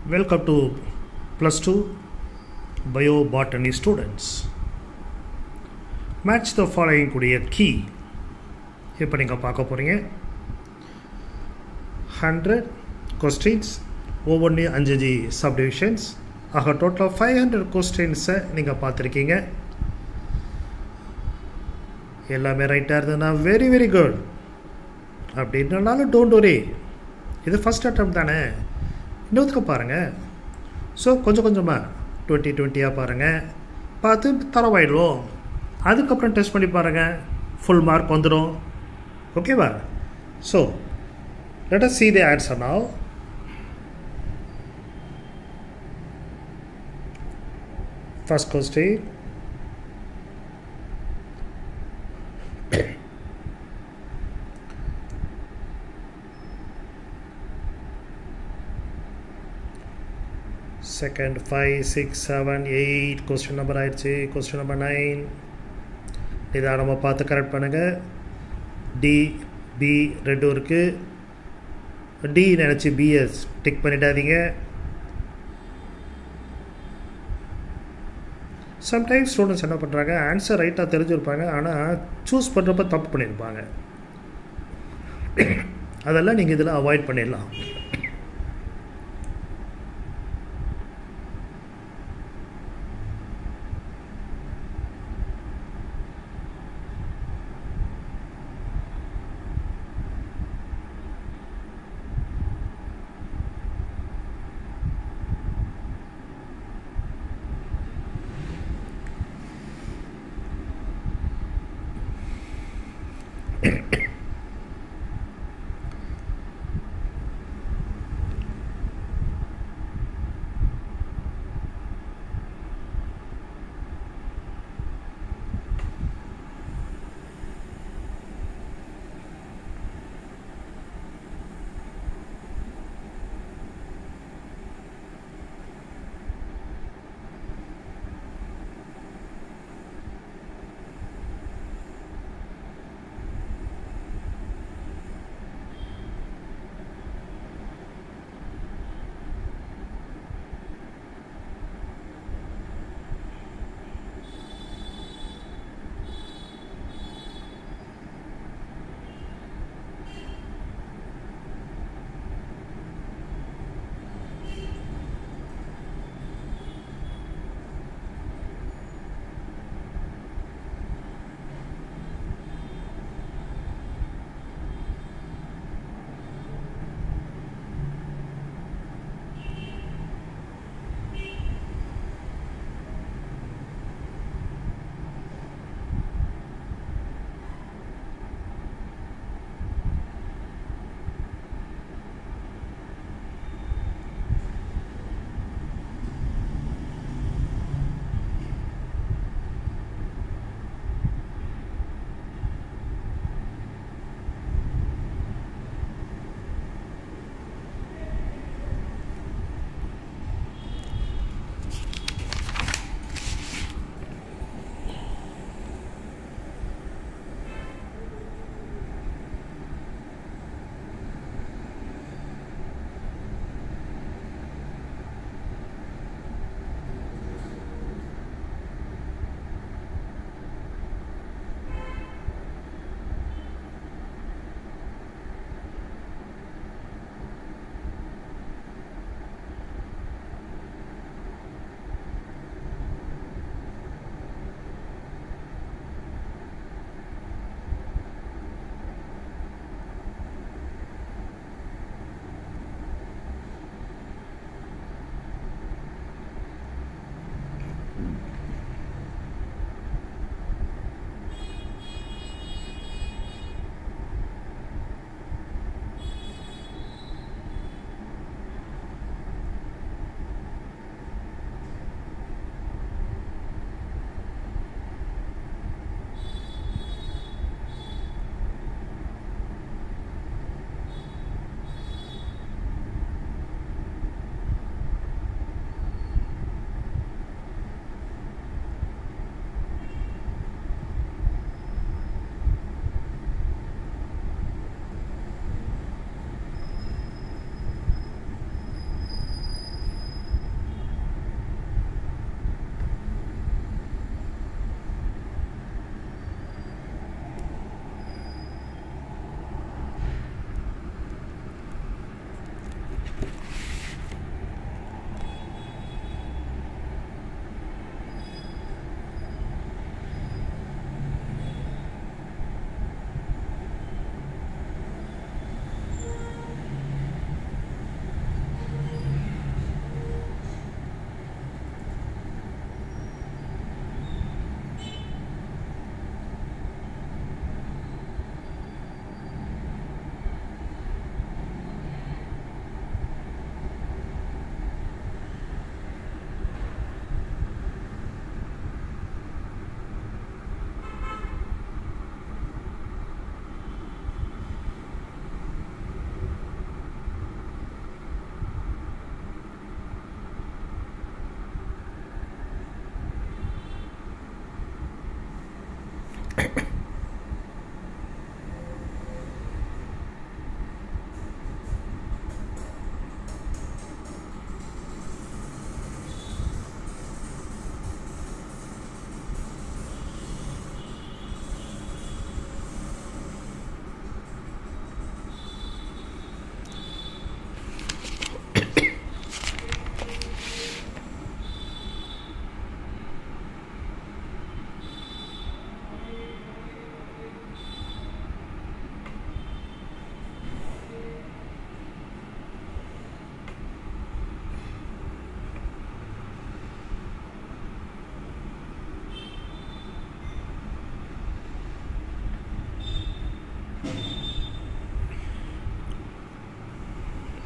Welcome to plus 2 biobotany students. Match the following கூடிய key இப்போ நீங்கள் பார்க்க போகிறீங்க ஹண்ட்ரட் கொஸ்டின்ஸ் ஒவ்வொன்றையும் அஞ்சு அஞ்சு சப்டிவிஷன்ஸ் ஆக டோட்டலாக ஃபைவ் ஹண்ட்ரட் கொஸ்டின்ஸை நீங்கள் பார்த்துருக்கீங்க எல்லாமே ரைட்டாக இருந்ததுன்னா வெரி வெரி குட் அப்படின்றனாலும் டோன்ட் ஒரி இது ஃபஸ்ட் அட்டம் தானே இன்னொருத்துக்கு பாருங்கள் ஸோ கொஞ்சம் கொஞ்சமாக டுவெண்ட்டி டுவெண்ட்டியாக பாருங்கள் பார்த்து தரவாயிடுவோம் அதுக்கப்புறம் டெஸ்ட் பண்ணி பாருங்கள் ஃபுல் மார்க் வந்துடும் ஓகேவா so let us see the answer now first question second five six seven eight question number ஆயிடுச்சு கொஸ்டின் நம்பர் நைன் இதை நம்ம பார்த்து கரெக்ட் பண்ணுங்கள் டி பி ரெண்டும் இருக்குது டி நினச்சி பிஎஸ் டிக் பண்ணிடாதீங்க சம்டைம்ஸ் ஸ்டூடெண்ட்ஸ் என்ன பண்ணுறாங்க ஆன்சர் ரைட்டாக தெரிஞ்சிருப்பாங்க ஆனால் சூஸ் பண்ணுறப்ப தப்பு பண்ணியிருப்பாங்க அதெல்லாம் நீங்கள் இதில் அவாய்ட் பண்ணிடலாம்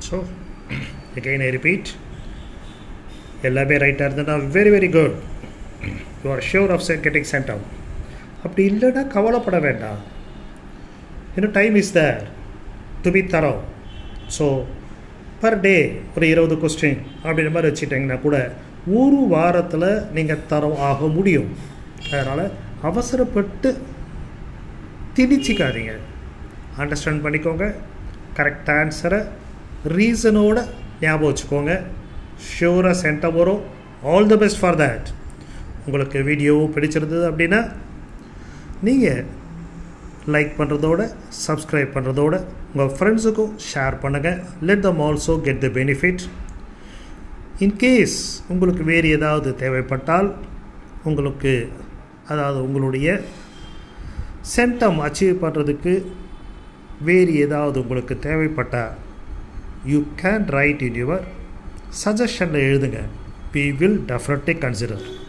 ஸோ again I repeat எல்லாமே ரைட்டாக இருந்ததுன்னா very very good you are sure of getting cent out அப்படி இல்லைன்னா கவலைப்பட வேண்டாம் இன்னும் time is there to be thorough so per day ஒரு இருபது கொஸ்டின் அப்படின்ற மாதிரி வச்சுட்டிங்கன்னா கூட ஒரு வாரத்தில் நீங்கள் தரம் ஆக முடியும் அதனால் அவசரப்பட்டு திணிச்சிக்காதீங்க அண்டர்ஸ்டாண்ட் பண்ணிக்கோங்க கரெக்ட் ஆன்சரை ரீசனோட ஞாபகம் வச்சுக்கோங்க ஷியூராக சென்டர் வரும் all the best for that உங்களுக்கு வீடியோ பிடிச்சிருந்தது அப்படின்னா நீங்கள் லைக் பண்ணுறதோட சப்ஸ்கிரைப் பண்ணுறதோட உங்கள் ஃப்ரெண்ட்ஸுக்கும் ஷேர் பண்ணுங்கள் let them also get the benefit in case உங்களுக்கு வேறு ஏதாவது தேவைப்பட்டால் உங்களுக்கு அதாவது உங்களுடைய சென்டம் அச்சீவ் பண்ணுறதுக்கு வேறு ஏதாவது உங்களுக்கு தேவைப்பட்டால் you can write in your சஜஷனில் எழுதுங்க வி வில் டெஃபினெட்லி கன்சிடர்